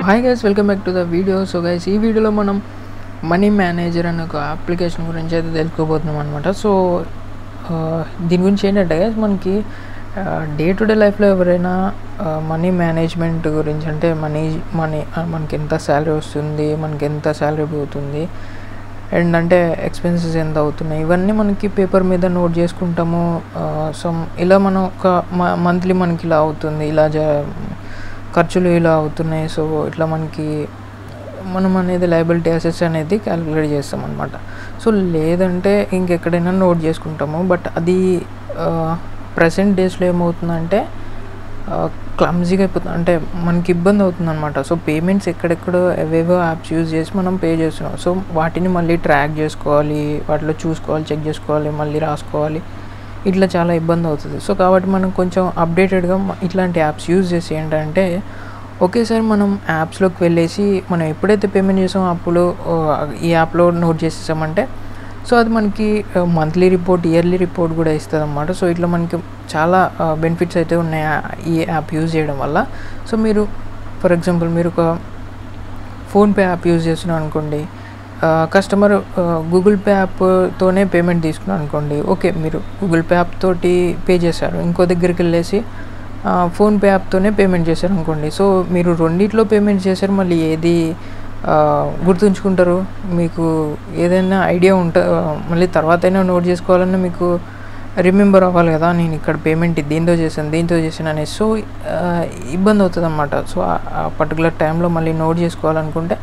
hi guys welcome back to the video so guys ఈ వీడియోలో మనం మనీ మేనేజర్ అనే ఒక అప్లికేషన్ గురించి అయితే తెలుసుకోబోతున్నాం అనమాట సో ఆ, దీని గురించి ఏంటంటే గైస్ మనకి డే టు డే లైఫ్లో ఎవరైనా మనీ మేనేజ్మెంట్ గురించి అంటే మనీ మనీ మనకి ఎంత శాలరీ వస్తుంది మనకి ఎంత శాలరీ పోతుంది అండ్ అంటే ఎక్స్పెన్సెస్ ఎంత అవుతున్నాయి ఇవన్నీ మనకి పేపర్ మీద నోట్ చేసుకుంటాము సమ్ ఇలా మనం ఒక మంత్లీ మనకి ఇలా అవుతుంది ఇలా జ ఖర్చులు ఇలా అవుతున్నాయి సో ఇట్లా మనకి మనం అనేది లైబిలిటీ అసెట్స్ అనేది క్యాలిక్యులేట్ చేస్తాం అనమాట సో లేదంటే ఇంకెక్కడైనా నోట్ చేసుకుంటాము బట్ అది ప్రజెంట్ డేస్లో ఏమవుతుందంటే క్లమ్జీగా అయిపోతుంది అంటే మనకి ఇబ్బంది అవుతుంది అనమాట సో పేమెంట్స్ ఎక్కడెక్కడో ఏవేవో యాప్స్ యూజ్ చేసి మనం పే చేస్తున్నాం సో వాటిని మళ్ళీ ట్రాక్ చేసుకోవాలి వాటిలో చూసుకోవాలి చెక్ చేసుకోవాలి మళ్ళీ రాసుకోవాలి ఇట్లా చాలా ఇబ్బంది అవుతుంది సో కాబట్టి మనం కొంచెం అప్డేటెడ్గా ఇట్లాంటి యాప్స్ యూజ్ చేసి ఏంటంటే ఒకేసారి మనం యాప్స్లోకి వెళ్ళేసి మనం ఎప్పుడైతే పేమెంట్ చేసామో అప్పుడు ఆ, ఈ యాప్లో నోట్ చేసేసామంటే సో అది మనకి మంత్లీ రిపోర్ట్ ఇయర్లీ రిపోర్ట్ కూడా ఇస్తుంది అన్నమాట సో ఇట్లా మనకి చాలా బెనిఫిట్స్ అయితే ఉన్నాయి ఆ- ఈ యాప్ యూజ్ చేయడం వల్ల సో మీరు ఫర్ ఎగ్జాంపుల్ మీరు ఒక ఫోన్పే యాప్ యూజ్ చేస్తున్నాం అనుకోండి కస్టమర్ గూగుల్ పే యాప్తోనే పేమెంట్ తీసుకున్నాం అనుకోండి ఓకే మీరు గూగుల్ పే యాప్ తోటి పే చేశారు ఇంకో దగ్గరికి వెళ్ళేసి ఫోన్పే యాప్తోనే పేమెంట్ చేశారు అనుకోండి సో మీరు రెండిట్లో పేమెంట్ చేశారు మళ్ళీ ఏది ఆ, గుర్తుంచుకుంటారు మీకు ఏదైనా ఐడియా ఉంట మళ్ళీ తర్వాత అయినా నోట్ చేసుకోవాలన్నా మీకు రిమెంబర్ అవ్వాలి కదా నేను ఇక్కడ పేమెంట్ దీంతో చేశాను దీంతో చేశాను అనేసి సో ఆ, ఇబ్బంది అవుతుంది అనమాట సో ఆ పర్టికులర్ టైంలో మళ్ళీ నోట్ చేసుకోవాలనుకుంటే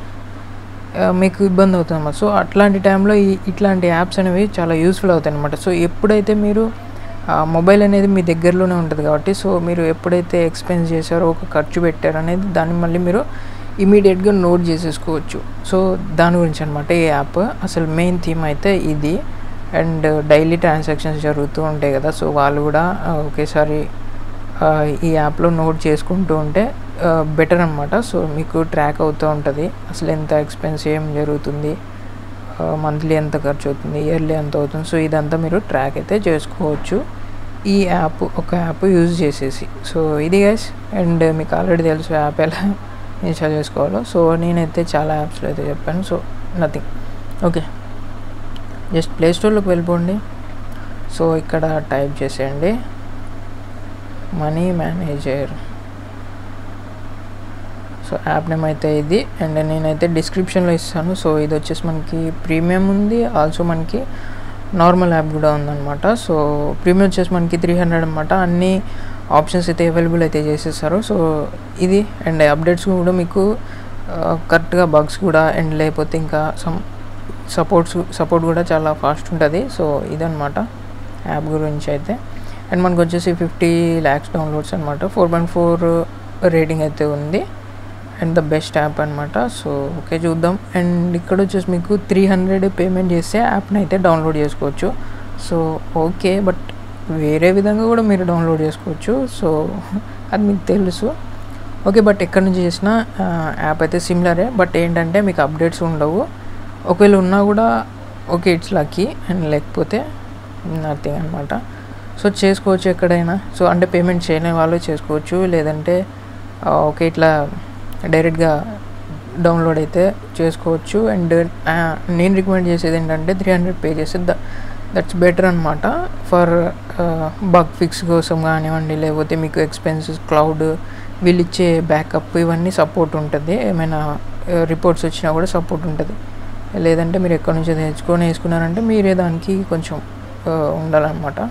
ఆ, మీకు ఇబ్బంది అవుతుంది అన్నమాట సో అట్లాంటి టైంలో ఈ ఇట్లాంటి యాప్స్ అనేవి చాలా యూస్ఫుల్ అవుతాయి అనమాట సో ఎప్పుడైతే మీరు మొబైల్ అనేది మీ దగ్గరలోనే ఉంటుంది కాబట్టి సో మీరు ఎప్పుడైతే ఎక్స్పెన్స్ చేశారో ఒక ఖర్చు పెట్టారో అనేది దాన్ని మళ్ళీ మీరు ఇమీడియట్గా నోట్ చేసేసుకోవచ్చు సో దాని గురించి అనమాట ఈ యాప్ అసలు మెయిన్ థీమ్ అయితే ఇది అండ్ డైలీ ట్రాన్సాక్షన్స్ జరుగుతూ ఉంటాయి కదా సో వాళ్ళు కూడా ఆ, ఒకేసారి ఆ, ఈ యాప్లో నోట్ చేసుకుంటూ ఉంటే బెటర్ అనమాట సో మీకు ట్రాక్ అవుతూ ఉంటుంది అసలు ఎంత ఎక్స్పెన్స్ ఏం జరుగుతుంది మంత్లీ ఎంత ఖర్చు అవుతుంది ఇయర్లీ ఎంత అవుతుంది సో ఇదంతా మీరు ట్రాక్ అయితే చేసుకోవచ్చు ఈ యాప్ ఒక యాప్ యూజ్ చేసేసి సో ఇది గైస్ అండ్ మీకు ఆల్రెడీ తెలుసు యాప్ ఎలా ఇన్స్టాల్ చేసుకోవాలో సో నేనైతే చాలా యాప్స్లో అయితే చెప్పాను so nothing okay just play స్టోర్లోకి వెళ్ళిపోండి సో ఇక్కడ టైప్ చేసేయండి money manager so app name అయితే ఇది అండ్ నేనైతే డిస్క్రిప్షన్లో ఇస్తాను సో ఇది వచ్చేసి మనకి ప్రీమియం ఉంది ఆల్సో మనకి నార్మల్ యాప్ కూడా ఉందన్నమాట సో ప్రీమియం వచ్చేసి మనకి త్రీ హండ్రెడ్ అనమాట అన్ని ఆప్షన్స్ అయితే అవైలబుల్ అయితే చేసేస్తారు సో ఇది అండ్ అప్డేట్స్ కూడా మీకు కరెక్ట్గా బగ్స్ కూడా అండ్ లేకపోతే ఇంకా సమ్ సపోర్ట్స్ సపోర్ట్ కూడా చాలా ఫాస్ట్ ఉంటుంది సో ఇదనమాట యాప్ గురించి అయితే అండ్ మనకు వచ్చేసి ఫిఫ్టీ ల్యాక్స్ డౌన్లోడ్స్ అనమాట ఫోర్ పాయింట్ ఫోర్ రేటింగ్ అయితే ఉంది అండ్ ద బెస్ట్ యాప్ అనమాట సో ఓకే చూద్దాం అండ్ ఇక్కడ వచ్చేసి మీకు త్రీ హండ్రెడ్ పేమెంట్ చేస్తే యాప్ని అయితే డౌన్లోడ్ చేసుకోవచ్చు సో ఓకే బట్ వేరే విధంగా కూడా మీరు డౌన్లోడ్ చేసుకోవచ్చు సో అది మీకు తెలుసు ఓకే బట్ ఎక్కడి నుంచి చేసినా యాప్ అయితే సిమిలరే బట్ ఏంటంటే మీకు అప్డేట్స్ ఉండవు ఒకవేళ ఉన్నా కూడా ఓకే ఇట్స్ లక్కీ అండ్ లేకపోతే నథింగ్ అనమాట సో చేసుకోవచ్చు ఎక్కడైనా సో అంటే పేమెంట్ చేయని వాళ్ళు చేసుకోవచ్చు లేదంటే ఆ, ఓకే ఇట్లా డైరెక్ట్గా డౌన్లోడ్ అయితే చేసుకోవచ్చు అండ్ నేను రికమెండ్ చేసేది ఏంటంటే త్రీ హండ్రెడ్ పే చేస్తే ద దట్స్ బెటర్ అనమాట ఫర్ బగ్ ఫిక్స్ కోసం కానివ్వండి లేకపోతే మీకు ఎక్స్పెన్సెస్ క్లౌడ్ వీళ్ళు ఇచ్చే బ్యాకప్ ఇవన్నీ సపోర్ట్ ఉంటుంది ఏమైనా రిపోర్ట్స్ వచ్చినా కూడా సపోర్ట్ ఉంటుంది లేదంటే మీరు ఎక్కడి నుంచి తెచ్చుకొని వేసుకున్నారంటే మీరే దానికి కొంచెం ఆ, ఉండాలన్నమాట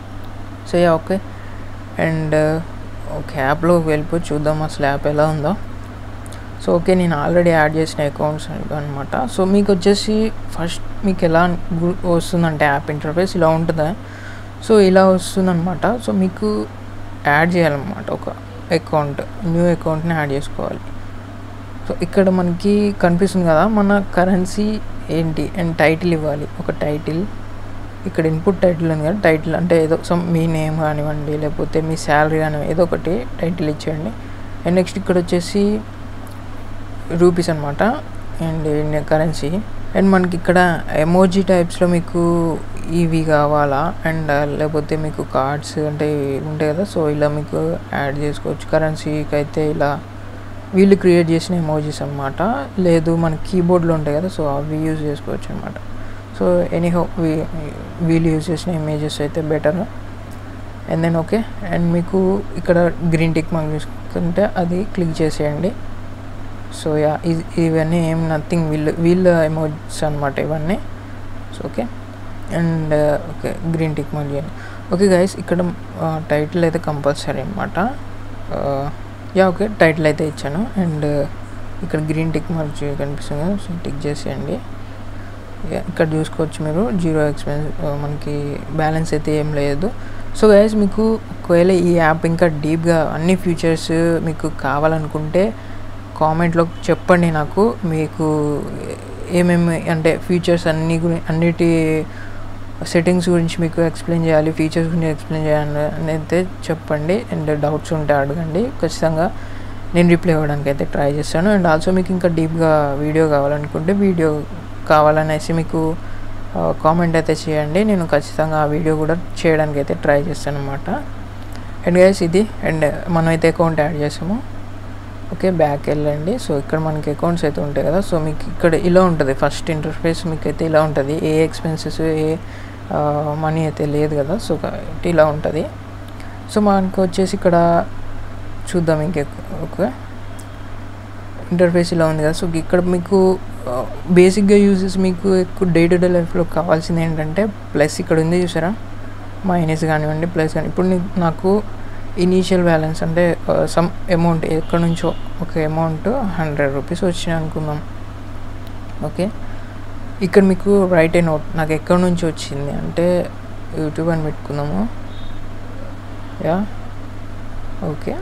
so ya okay and okay యాప్లోకి వెళ్ళిపోయి చూద్దాం అసలు యాప్ ఎలా ఉందో సో ఓకే నేను ఆల్రెడీ యాడ్ చేసిన అకౌంట్స్ అనమాట సో మీకు వచ్చేసి ఫస్ట్ మీకు ఎలా గు- వస్తుందంటే యాప్ ఇంటర్ఫేస్ ఇలా ఉంటుందా సో ఇలా వస్తుందన్నమాట సో మీకు యాడ్ చేయాలన్నమాట ఒక అకౌంట్ న్యూ అకౌంట్ని యాడ్ చేసుకోవాలి సో ఇక్కడ మనకి కనిపిస్తుంది కదా మన కరెన్సీ ఏంటి అండ్ టైటిల్ ఇవ్వాలి ఒక టైటిల్ ఇక్కడ ఇన్పుట్ టైటిల్ ఉంది కదా టైటిల్ అంటే ఏదో సమ్ మీ నేమ్ కానివ్వండి లేకపోతే మీ శాలరీ కానివ్వండి ఏదో ఒకటి టైటిల్ ఇచ్చేయండి అండ్ నెక్స్ట్ ఇక్కడ వచ్చేసి రూపీస్ అనమాట అండ్ ఇండియన్ కరెన్సీ అండ్ మనకి ఇక్కడ ఎమోజీ టైప్స్లో మీకు ఇవి కావాలా అండ్ లేకపోతే మీకు కార్డ్స్ అంటే ఉంటాయి కదా సో ఇలా మీకు యాడ్ చేసుకోవచ్చు కరెన్సీకి అయితే ఇలా వీళ్ళు క్రియేట్ చేసిన ఎమోజీస్ అనమాట లేదు మన కీబోర్డ్లో ఉంటాయి కదా సో అవి యూజ్ చేసుకోవచ్చు అనమాట సో ఎనీహో వీళ్ళు యూజ్ చేసిన ఇమేజెస్ అయితే better and then okay and మీకు ఇక్కడ గ్రీన్ టిక్ మార్క్ చూసుకుంటే అది క్లిక్ చేసేయండి సో యా ఇవన్నీ ఏం నథింగ్ వీళ్ళు వీళ్ళ ఎమోజీస్ అనమాట ఇవన్నీ so okay and okay green tick mark చేయండి ఓకే గైస్ ఇక్కడ టైటిల్ అయితే కంపల్సరీ అనమాట యా ఓకే టైటిల్ అయితే ఇచ్చాను అండ్ ఇక్కడ గ్రీన్ టిక్ మార్క్ కనిపిస్తుంది సో టిక్ చేసేయండి ఇక్కడ చూసుకోవచ్చు మీరు జీరో ఎక్స్పెన్స్ మనకి బ్యాలెన్స్ అయితే ఏం లేదు సో గైస్ మీకు ఒకవేళ ఈ యాప్ ఇంకా డీప్గా అన్ని ఫీచర్స్ మీకు కావాలనుకుంటే కామెంట్లో చెప్పండి నాకు మీకు ఏమేమి అంటే ఫీచర్స్ అన్ని గురి అన్నిటి సెట్టింగ్స్ గురించి మీకు ఎక్స్ప్లెయిన్ చేయాలి ఫీచర్స్ గురించి ఎక్స్ప్లెయిన్ చేయాలి అని అయితే చెప్పండి అండ్ డౌట్స్ ఉంటే అడగండి ఖచ్చితంగా నేను రిప్లై ఇవ్వడానికి అయితే ట్రై చేస్తాను అండ్ ఆల్సో మీకు ఇంకా డీప్గా వీడియో కావాలనుకుంటే వీడియో కావాలనేసి మీకు కామెంట్ అయితే చేయండి నేను ఖచ్చితంగా ఆ వీడియో కూడా చేయడానికి అయితే ట్రై చేస్తాను అనమాట అండ్ గైస్ ఇది అండ్ మనం అయితే అకౌంట్ యాడ్ చేసాము ఓకే బ్యాక్ వెళ్ళండి సో ఇక్కడ మనకి అకౌంట్స్ అయితే ఉంటాయి కదా సో మీకు ఇక్కడ ఇలా ఉంటుంది ఫస్ట్ ఇంటర్ఫేస్ మీకు అయితే ఇలా ఉంటుంది ఏ ఎక్స్పెన్సెస్ ఏ మనీ అయితే లేదు కదా సో ఇలా ఉంటుంది సో మనకు వచ్చేసి ఇక్కడ చూద్దాం ఇంకే ఓకే ఇంటర్ఫేస్ ఇలా ఉంది కదా సో ఇక్కడ మీకు బేసిక్గా యూజెస్ మీకు ఎక్కువ డే టు డే లైఫ్లో కావాల్సింది ఏంటంటే ప్లస్ ఇక్కడ ఉంది చూసారా మైనస్ కానివ్వండి ప్లస్ కానీ ఇప్పుడు నాకు ఇనీషియల్ బ్యాలెన్స్ అంటే సమ్ అమౌంట్ ఎక్కడి నుంచో ఒక అమౌంట్ హండ్రెడ్ రూపీస్ వచ్చినాయి అనుకుందాం ఓకే ఇక్కడ మీకు రైట్ ఏ నోట్ నాకు ఎక్కడి నుంచి వచ్చింది అంటే యూట్యూబ్ అని పెట్టుకుందాము యా ఓకే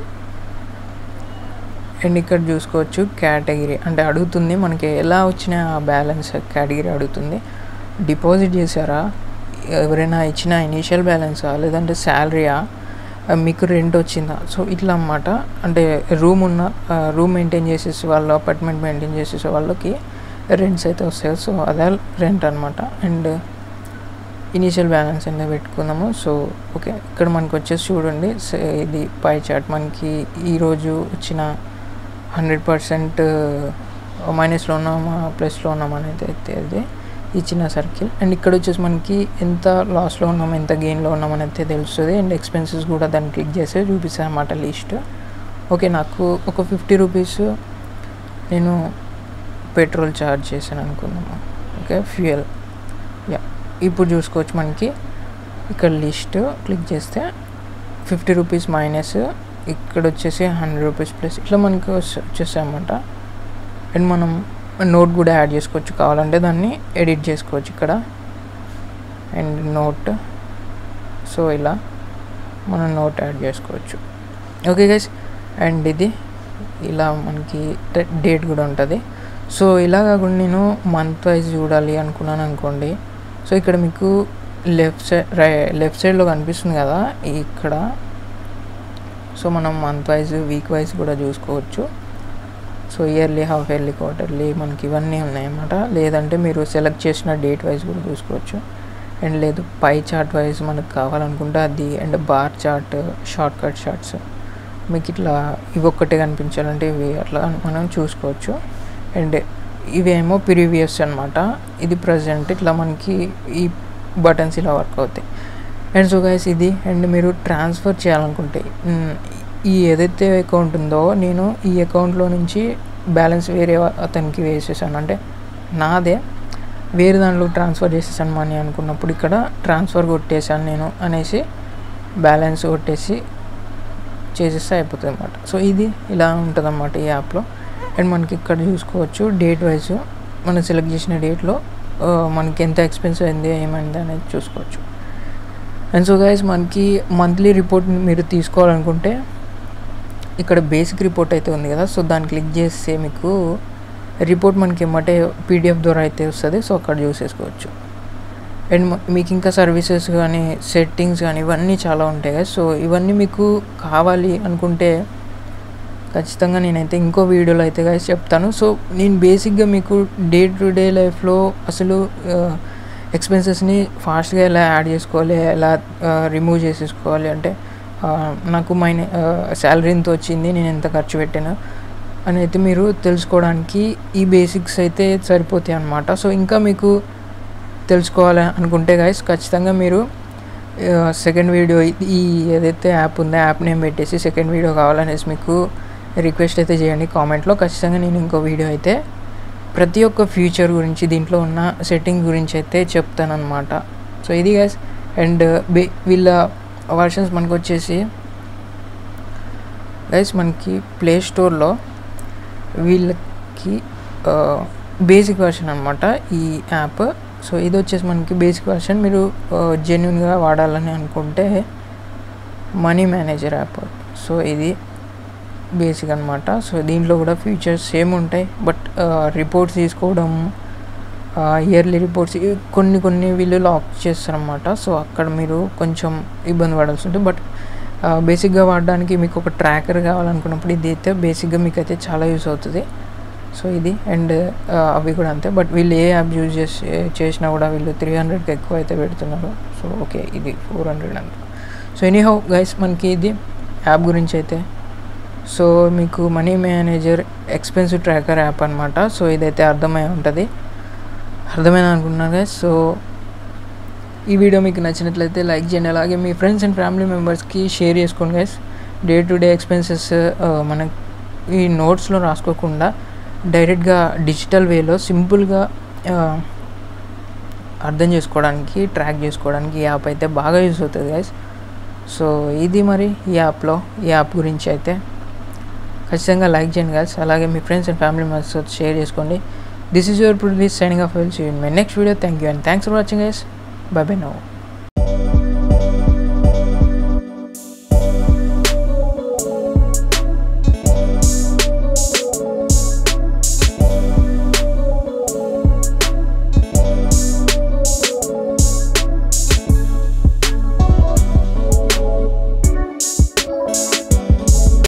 అండ్ ఇక్కడ చూసుకోవచ్చు కేటగిరీ అంటే అడుగుతుంది మనకి ఎలా వచ్చిన ఆ బ్యాలెన్స్ కేటగిరీ అడుగుతుంది డిపాజిట్ చేశారా ఎవరైనా ఇచ్చిన ఇనీషియల్ బ్యాలెన్సా లేదంటే శాలరీయా మీకు రెంట్ వచ్చిందా సో ఇట్లా అన్నమాట అంటే రూమ్ ఉన్న రూమ్ మెయింటైన్ చేసేసి వాళ్ళు అపార్ట్మెంట్ మెయింటైన్ చేసేసే వాళ్ళకి రెంట్స్ అయితే వస్తాయి సో అదే రెంట్ అనమాట అండ్ ఇనీషియల్ బ్యాలెన్స్ అనేది పెట్టుకుందాము సో ఓకే ఇక్కడ మనకు వచ్చేసి చూడండి ఇది పై చార్ట్ మనకి ఈరోజు వచ్చిన హండ్రెడ్ పర్సెంట్ మైనస్లో ఉన్నామా ప్లస్లో ఉన్నామా అనేది అయితే అది ఇచ్చిన సర్కిల్ అండ్ ఇక్కడ వచ్చేసి మనకి ఎంత లాస్లో ఉన్నాం ఎంత గెయిన్లో ఉన్నాం అనేది తెలుస్తుంది అండ్ ఎక్స్పెన్సెస్ కూడా దాన్ని క్లిక్ చేస్తే చూపిస్తాను అన్నమాట లిస్ట్ ఓకే నాకు ఒక ఫిఫ్టీ రూపీస్ నేను పెట్రోల్ ఛార్జ్ చేశాను అనుకుందాము ఓకే ఫ్యూయల్ యా ఇప్పుడు చూసుకోవచ్చు మనకి ఇక్కడ లిస్ట్ క్లిక్ చేస్తే ఫిఫ్టీ రూపీస్ మైనస్ ఇక్కడ వచ్చేసి హండ్రెడ్ రూపీస్ ప్లస్ ఇట్లా మనకి వచ్చేస్తాయి అన్నమాట అండ్ మనం నోట్ కూడా యాడ్ చేసుకోవచ్చు కావాలంటే దాన్ని ఎడిట్ చేసుకోవచ్చు ఇక్కడ అండ్ నోట్ సో ఇలా మనం నోట్ యాడ్ చేసుకోవచ్చు ఓకే గైస్ అండ్ ఇది ఇలా మనకి డేట్ కూడా ఉంటుంది సో ఇలా కాకుండా నేను మంత్ వైజ్ చూడాలి అనుకున్నాను అనుకోండి సో ఇక్కడ మీకు లెఫ్ట్ సైడ్ రై లెఫ్ట్ సైడ్లో కనిపిస్తుంది కదా ఇక్కడ సో మనం మంత్ వైజ్ వీక్ వైజ్ కూడా చూసుకోవచ్చు so yearly half yearly quarterly మనకి ఇవన్నీ ఉన్నాయన్నమాట లేదంటే మీరు సెలెక్ట్ చేసిన డేట్ వైజ్ కూడా చూసుకోవచ్చు అండ్ లేదు పై చార్ట్ వైజ్ మనకు కావాలనుకుంటే అది and bar chart shortcut shorts మీకు ఇట్లా ఇవి ఒక్కటే కనిపించాలంటే ఇవి అట్లా మనం చూసుకోవచ్చు అండ్ ఇవేమో ప్రీవియస్ అనమాట ఇది ప్రజెంట్ ఇట్లా మనకి ఈ బటన్స్ ఇలా వర్క్ అవుతాయి అండ్ సో గైస్ ఇది అండ్ మీరు ట్రాన్స్ఫర్ చేయాలనుకుంటే ఈ ఏదైతే అకౌంట్ ఉందో నేను ఈ అకౌంట్లో నుంచి బ్యాలెన్స్ వేరే అతనికి వేసేసాను అంటే నాదే వేరే దాంట్లో ట్రాన్స్ఫర్ చేసేసాను మనీ అనుకున్నప్పుడు ఇక్కడ ట్రాన్స్ఫర్ కొట్టేసాను నేను అనేసి బ్యాలెన్స్ కొట్టేసి చేసేస్తే అయిపోతుంది అనమాట సో ఇది ఇలా ఉంటుంది అన్నమాట ఈ యాప్లో అండ్ మనకి ఇక్కడ చూసుకోవచ్చు డేట్ వైజ్ మనం సెలెక్ట్ చేసిన డేట్లో మనకి ఎంత ఎక్స్పెన్స్ అయింది ఏమైంది అనేది చూసుకోవచ్చు అండ్ సో గైస్ మనకి మంత్లీ రిపోర్ట్ మీరు తీసుకోవాలనుకుంటే ఇక్కడ బేసిక్ రిపోర్ట్ అయితే ఉంది కదా సో దాన్ని క్లిక్ చేస్తే మీకు రిపోర్ట్ మనకి ఏమంటే పీడిఎఫ్ ద్వారా అయితే వస్తుంది సో అక్కడ చూసేసుకోవచ్చు అండ్ మీకు ఇంకా సర్వీసెస్ కానీ సెట్టింగ్స్ కానీ ఇవన్నీ చాలా ఉంటాయి కదా సో ఇవన్నీ మీకు కావాలి అనుకుంటే ఖచ్చితంగా నేనైతే ఇంకో వీడియోలో అయితే guys చెప్తాను సో నేను బేసిక్గా మీకు డే టు డే లైఫ్లో అసలు ఎక్స్పెన్సెస్ని ఫాస్ట్గా ఎలా యాడ్ చేసుకోవాలి ఎలా రిమూవ్ చేసేసుకోవాలి అంటే ఆ, నాకు మైన శాలరీ ఇంత వచ్చింది నేను ఎంత ఖర్చు పెట్టాను అని అయితే మీరు తెలుసుకోవడానికి ఈ బేసిక్స్ అయితే సరిపోతాయి అన్నమాట సో ఇంకా మీకు తెలుసుకోవాలి అనుకుంటే గైస్ ఖచ్చితంగా మీరు సెకండ్ వీడియో ఈ ఏదైతే యాప్ ఉందో యాప్ నేమ్ పెట్టేసి సెకండ్ వీడియో కావాలనేసి మీకు రిక్వెస్ట్ అయితే చేయండి కామెంట్లో ఖచ్చితంగా నేను ఇంకో వీడియో అయితే ప్రతి ఒక్క ఫ్యూచర్ గురించి దీంట్లో ఉన్న సెట్టింగ్ గురించి అయితే చెప్తానమాట సో ఇది గైస్ అండ్ బే వీళ్ళ వర్షన్స్ మనకు వచ్చేసి గైస్ మనకి ప్లే స్టోర్లో వీళ్ళకి బేసిక్ వర్షన్ అనమాట ఈ యాప్ సో ఇది వచ్చేసి మనకి బేసిక్ వర్షన్ మీరు జెన్యున్గా వాడాలని అనుకుంటే మనీ మేనేజర్ యాప్ సో ఇది బేసిక్ అనమాట సో దీంట్లో కూడా ఫీచర్స్ సేమ్ ఉంటాయి బట్ రిపోర్ట్స్ తీసుకోవడం ఇయర్లీ రిపోర్ట్స్ కొన్ని కొన్ని వీళ్ళు లాక్ చేస్తారనమాట సో అక్కడ మీరు కొంచెం ఇబ్బంది పడాల్సి ఉంటుంది బట్ బేసిక్గా వాడడానికి మీకు ఒక ట్రాకర్ కావాలనుకున్నప్పుడు ఇది అయితే బేసిక్గా మీకు అయితే చాలా యూస్ అవుతుంది సో ఇది అండ్ అవి కూడా అంతే బట్ వీళ్ళు ఏ యాప్ యూజ్ చేసి చేసినా కూడా వీళ్ళు త్రీ హండ్రెడ్కి ఎక్కువ అయితే పెడుతున్నారు సో ఓకే ఇది ఫోర్ హండ్రెడ్ అంత సో ఎనీహౌ గైస్ మనకి ఇది యాప్ గురించి అయితే సో మీకు money manager expensive tracker app అనమాట సో ఇదైతే అర్థమై ఉంటుంది అర్థమైన అనుకున్నాను గైస్ సో ఈ వీడియో మీకు నచ్చినట్లయితే లైక్ చేయండి అలాగే మీ ఫ్రెండ్స్ అండ్ ఫ్యామిలీ మెంబర్స్కి షేర్ చేసుకోండి guys day to day expenses మన ఈ నోట్స్లో రాసుకోకుండా డైరెక్ట్గా డిజిటల్ వేలో సింపుల్గా అర్థం చేసుకోవడానికి ట్రాక్ చేసుకోవడానికి ఈ యాప్ అయితే బాగా యూస్ అవుతుంది గైస్ సో ఇది మరి ఈ యాప్లో ఈ యాప్ గురించి అయితే ఖచ్చితంగా లైక్ చేయండి గైస్ అలాగే మీ friends and family members share చేసుకోండి this is your produce signing off we'll see in my next video thank you and thanks for watching guys bye bye no